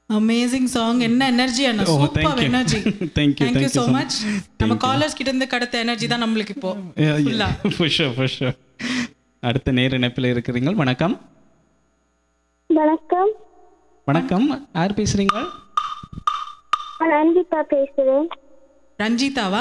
Amazing song என்ன energy அண்ணா Oh, super thank you. Energy Thank you, thank you thank you so so much நம்ம callers கிட்ட இருந்து கடத்த எனர்ஜி தான் நம்மளுக்கு இப்போ full ah. for sure, for sure. அடுத்த நேர இணைப்பில் இருக்கிறீங்க வணக்கம் வணக்கம் வணக்கம் யார் பேசுறீங்க நான் அன்பிதா பேசுறேன் ரஞ்சிதாவா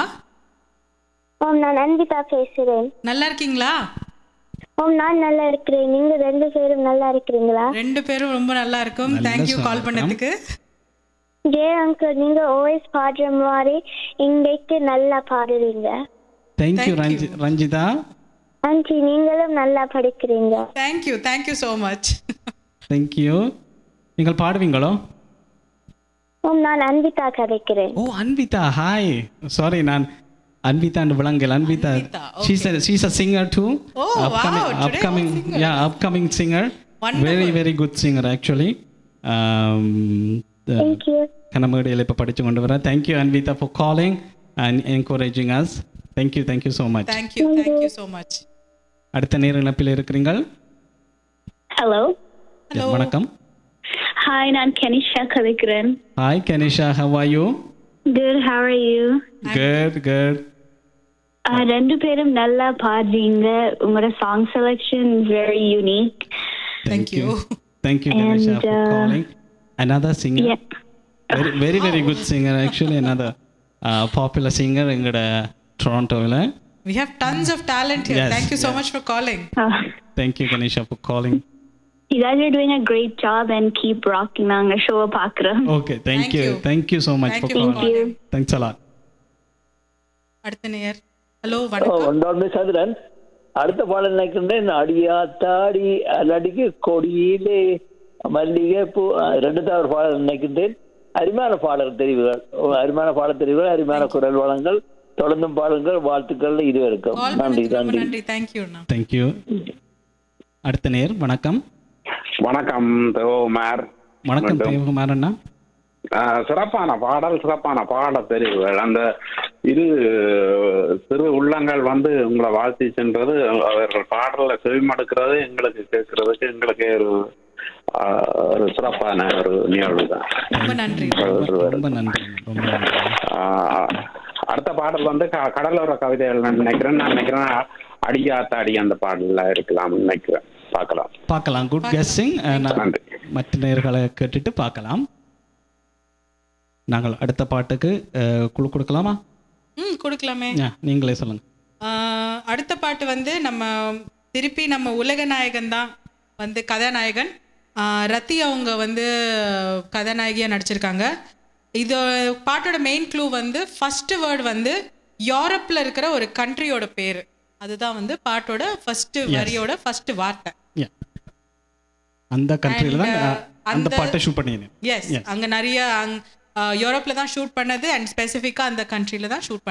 ஓம் நான் அன்பிதா பேசுறேன் நல்லா இருக்கீங்களா ஓம் நான் நல்லா இருக்கிறேன் நீங்க ரெண்டு பேரும் நல்லா இருக்கிறீங்களா ரெண்டு பேரும் ரொம்ப நல்லா இருக்கும் நல்ல தேங்க்யூ song கால் பண்ணதுக்கு ஜே அங்கிள் நீங்க ஓஎஸ் பாடுற மாதிரி இன்றைக்கு நல்லா பாடுறீங்க தேங்க்யூ ரஞ்சி ரஞ்சிதா ஆண்டி நீங்களும் நல்லா படிக்கிறீங்க thank you thank you so much thank you நீங்கள் பாடுவீங்களோ ஓம் நான் அன்பிதா கதைக்கிறேன் ஓ அன்விதா ஹாய் சாரி நான் அன்விதா and விளங்கல் Anvita Anvita, she's a she's a singer too Oh, upcoming wow, today upcoming was singer. yeah upcoming singer very very good singer actually um the thank you கனமேடையில் இப்போ படித்து கொண்டு வரேன் thank you Anvita for calling and encouraging us thank you thank you so much thank you thank you so much அடுத்த நேர இணைப்பில் இருக்கிறீங்கள் hello Hello. வணக்கம் ஹாய் நான் கனிஷா கதைக்கிறேன் hi Kanisha how are you good how are you good good ரெண்டு பேரும் நல்லா பாடுறீங்க உங்களோட song selection very unique thank you thank you Kanisha And, for uh, calling another singer Yeah. very very very good singer actually another uh, popular singer எங்களோட டொராண்டோவில் we have tons of talent here Yes, thank you so much for calling thank you Kanisha for calling You guys are doing a great job and keep rocking நாங்க ஷோவை பார்க்குறோம் okay thank you you. Thank you so much Thank for you for calling calling. Thanks a lot அடுத்த நேயர் hello ஓ, வணக்கம் ஒன்றொன்று சதுரன் அடுத்த பாடல் நினைக்கின்றேன் அடியா தாடி அலடிக்கு கொடியிலே மல்லிகை பூ அஹ், ரெண்டு தான் ஒரு பாடல் நினைக்கின்றேன் அருமையான பாடல் தெரிவுகள் ஓ, அருமையான பாடல் தெரிவுகள் அருமையான குரல் வளங்கள் தொடர்ந்தும் பாடல்கள் வாழ்த்துக்கள் இது இருக்கும் கால் நன்றி பண்ணதுக்கு ரொம்ப நன்றி நன்றி தேங்க்யூ அண்ணா தேங்க்யூ அடுத்த நேர் வணக்கம் வணக்கம் தேவகுமார் வணக்கம் வணக்கம். தேவகுமார் அண்ணா ஆஹ் சிறப்பான பாடல் சிறப்பான பாட தெரிவுகள் அந்த இரு சிறு உள்ளங்கள் வந்து உங்களை வாழ்த்தி சென்றது அவர்கள் பாடல செவிமடுக்கிறது எங்களுக்கு கேட்கறதுக்கு எங்களுக்கு ஒரு ஆஹ், ஒரு சிறப்பான ஒரு நிகழ்வு தான் ரொம்ப நன்றி ரொம்ப நன்றி ரொம்ப நன்றி ஆஹ், அடுத்த பாடல் வந்து க- கடலோர கவிதைகள் நான் நினைக்கிறேன் நான் நினைக்கிறேன் அடியாத்தாடி அந்த பாடல்ல இருக்கலாம்னு நினைக்கிறேன் பார்க்கலாம் பார்க்கலாம் குட் கெஸ்ஸிங் நன்றி மற்ற நேர்களை கேட்டுட்டு பார்க்கலாம் நாங்கள் அடுத்த பாட்டுக்கு அஹ், குழு கொடுக்கலாமா ம் கொடுக்கலாமே யா, நீங்களே சொல்லுங்க ஆஹ் அடுத்த பாட்டு வந்து நம்ம திருப்பி நம்ம உலக நாயகன் தான் வந்து கதாநாயகன் ஆஹ் ரத்தி அவங்க வந்து கதாநாயகியாக நடிச்சிருக்காங்க இது பாட்டோட மெயின் க்ளூ வந்து ஃபர்ஸ்ட் வேர்டு வந்து யூரோப்பில் இருக்கிற ஒரு கண்ட்ரியோட பேர் அதுதான் வந்து பாட்டோட ஃபர்ஸ்ட் வரியோட ஃபர்ஸ்ட் வார்த்தை யா அந்த கண்ட்ரியில் தான் And, அஹ், அந்த அந்த- பாட்டை ஷூட் பண்ணினேன் எஸ் அங்கே நிறைய அங் யூரோப்பில் தான் ஷூட் பண்ணது அண்ட் ஸ்பெசிஃபிக்காக அந்த கண்ட்ரியில் தான் ஷூட்